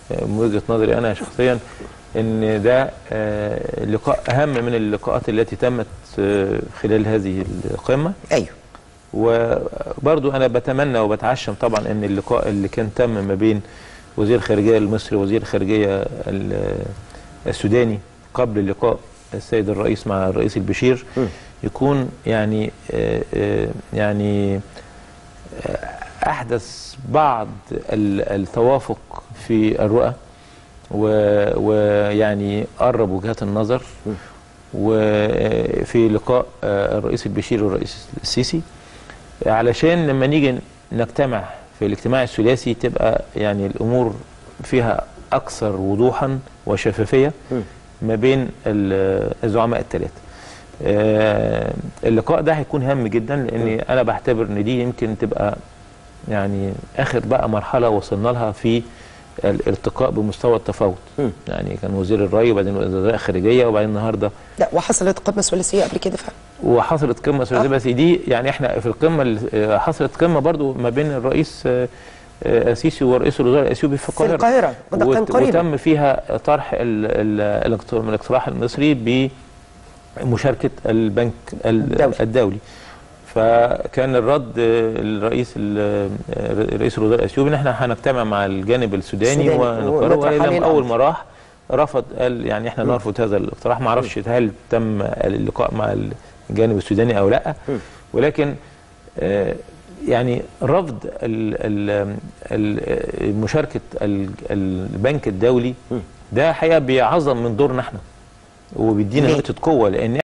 من وجهه نظري انا شخصيا ان ده آه، لقاء اهم من اللقاءات التي تمت آه، خلال هذه القمه ايوه وبرضو انا بتمنى وبتعشم طبعا ان اللقاء اللي كان تم ما بين وزير الخارجيه المصري ووزير الخارجيه ال- السوداني قبل لقاء السيد الرئيس مع الرئيس البشير يكون يعني آه، آه، يعني آه، احدث بعض ال- التوافق في الرؤى و- ويعني قرب وجهات النظر وفي لقاء آه، الرئيس البشير والرئيس السيسي علشان لما نيجي نجتمع في الاجتماع الثلاثي تبقى يعني الامور فيها اكثر وضوحا وشفافيه ما بين ال- الزعماء الثلاثه. آه، اللقاء ده هيكون هام جدا لان انا بعتبر ان دي يمكن تبقى يعني اخر بقى مرحله وصلنا لها في الارتقاء بمستوى التفاوض يعني كان وزير الري وبعدين وزير الخارجيه وبعدين النهارده لا وحصلت قمه ثلاثيه قبل كده فعلا وحصلت قمه ثلاثيه بس دي يعني احنا في القمه اللي- آه، حصلت قمه برضو ما بين الرئيس آه، آه، السيسي ورئيس الوزراء الاثيوبي في القاهره القاهرة، وده كان وت- قريبا. وتم فيها طرح ال- ال- الاقت- الاقتراح المصري بمشاركه البنك ال- الدولي. الدولي فكان الرد آه، الرئيس ال- آه، رئيس الوزراء الاثيوبي ان احنا هنجتمع مع الجانب السوداني السوداني ونقرر ونطرح عليه ولم الأمر. اول ما راح رفض قال يعني احنا نرفض هذا الاقتراح ما اعرفش هل تم اللقاء مع الجانب السوداني او لا ولكن آه، يعني رفض ال- ال- ال- مشاركه ال- البنك الدولي ده حقيقه بيعظم من دورنا احنا وبيدينا ليه؟ نقطه قوه لان